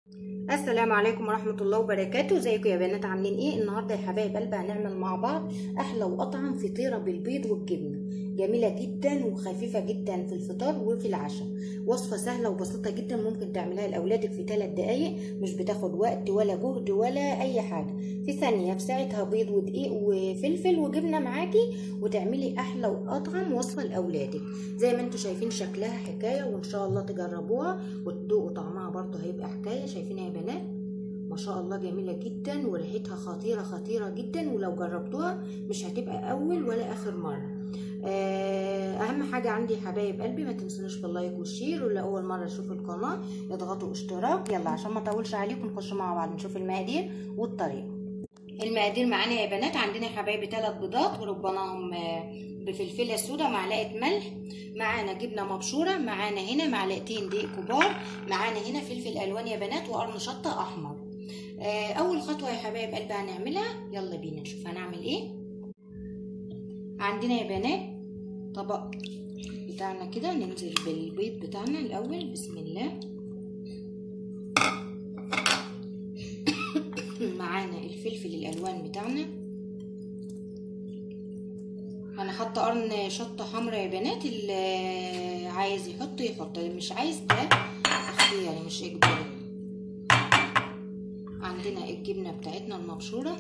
السلام عليكم ورحمة الله وبركاته ازيكم يا بنات عاملين ايه النهاردة يا حبايب قلبي هنعمل مع بعض احلى واطعم فطيرة بالبيض والجبنة جميلة جدا وخفيفة جدا في الفطار وفي العشاء وصفة سهلة وبسيطة جدا ممكن تعملها لأولادك في 3 دقايق مش بتاخد وقت ولا جهد ولا أي حاجة في ثانية في ساعتها بيض ودقيق وفلفل وجبنة معاكي وتعملي أحلى وأطعم وصفة لأولادك زي ما انتم شايفين شكلها حكاية وإن شاء الله تجربوها وتدوقوا طعمها برضه هيبقى حكاية شايفينها يا بنات ما شاء الله جميلة جدا وريحتها خطيرة خطيرة جدا ولو جربتوها مش هتبقى أول ولا آخر مرة اهم حاجه عندي يا حبايب قلبي ما تنسونوش باللايك والشير واللي اول مره تشوفوا القناه اضغطوا اشتراك يلا عشان ما اطولش عليكم نخش مع بعض نشوف المقادير والطريقه المقادير معانا يا بنات عندنا يا حبايبي ثلاث بيضات وربناهم بفلفله سودا معلقه ملح معانا جبنه مبشوره معانا هنا معلقتين دقيق كبار معانا هنا فلفل الوان يا بنات وقرن شطه احمر اول خطوه يا حبايب قلبي هنعملها يلا بينا نشوف هنعمل ايه عندنا يا بنات طبق بتاعنا كده ننزل بالبيض بتاعنا الاول بسم الله معانا الفلفل الالوان بتاعنا انا حاطه قرن شطه حمراء يا بنات اللي عايز يحط يحط اللي مش عايز ده اختياري مش اجباري عندنا الجبنه بتاعتنا المبشوره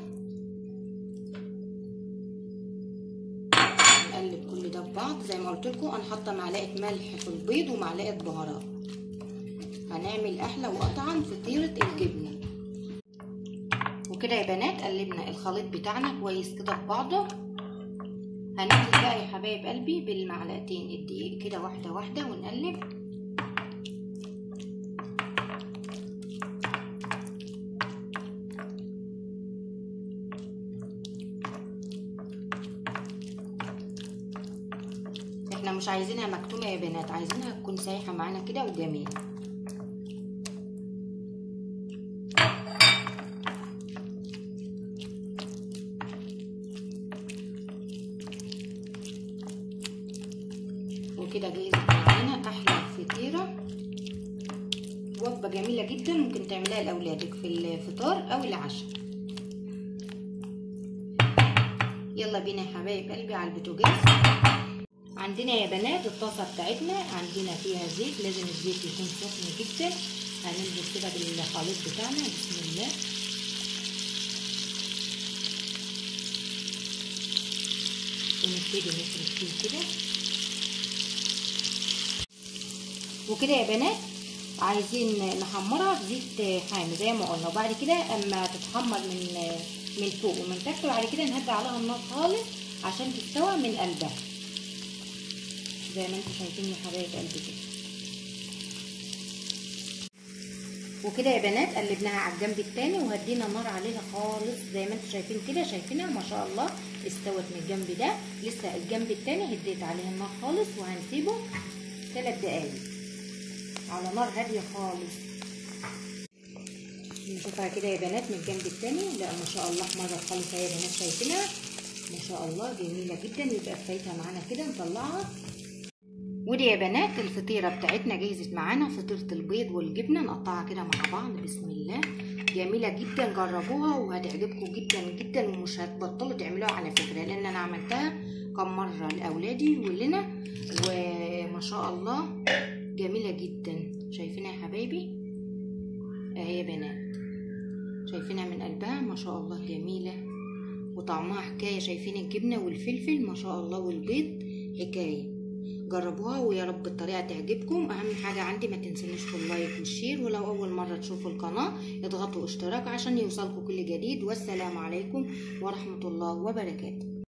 نقلب كل ده ببعض زي ما قلت لكم انا حاطه معلقه ملح في البيض ومعلقه بهارات هنعمل احلى واطعم فطيره الجبنه وكده يا بنات قلبنا الخليط بتاعنا كويس كده ببعضه هننزل بقى يا حبايب قلبي بالمعلقتين الدقيق كده واحده واحده ونقلب احنا مش عايزينها مكتومه يا بنات عايزينها تكون سايحه معانا كده وجميله وكده جاهزه معانا احلى فطيره وجبه جميله جدا ممكن تعمليها لاولادك في الفطار او العشاء يلا بينا يا حبايب قلبي على البوتاجاز عندنا يا بنات الطاسه بتاعتنا عندنا فيها زيت لازم الزيت يكون سخن جدا هننزل كده بالخليط بتاعنا بسم الله ونبتدي نفرد فيه كده وكده يا بنات عايزين نحمرها في زيت حامي زي ما قلنا وبعد كده اما تتحمر من من فوق ومن تحت وبعد كده نهدي عليها النار خالص عشان تستوى من قلبها زي ما انتم شايفين يا حبايب قلبي كده وكده يا بنات قلبناها على الجنب التاني وهدينا النار عليها خالص زي ما انتم شايفين كده شايفينها ما شاء الله استوت من الجنب ده لسه الجنب التاني هديت عليها النار خالص وهنسيبه ثلاث دقايق على نار هاديه خالص نشوفها كده يا بنات من الجنب التاني لا ما شاء الله احمرت خالص اهي يا بنات شايفينها ما شاء الله جميله جدا يبقى كفايتها معانا كده نطلعها ودي يا بنات الفطيرة بتاعتنا جهزت معانا فطيرة البيض والجبنة نقطعها كده مع بعض بسم الله جميلة جدا جربوها وهتعجبكم جدا جدا ومش هتبطلوا تعملوها على فكرة لان انا عملتها كم مرة لاولادي ولنا وما شاء الله جميلة جدا شايفينها يا حبايبي اهي يا بنات شايفينها من قلبها ما شاء الله جميلة وطعمها حكاية شايفين الجبنة والفلفل ما شاء الله والبيض حكاية جربوها ويا رب الطريقه تعجبكم اهم حاجه عندي ما تنسونيش باللايك والشير ولو اول مره تشوفوا القناه اضغطوا اشتراك عشان يوصلكم كل جديد والسلام عليكم ورحمه الله وبركاته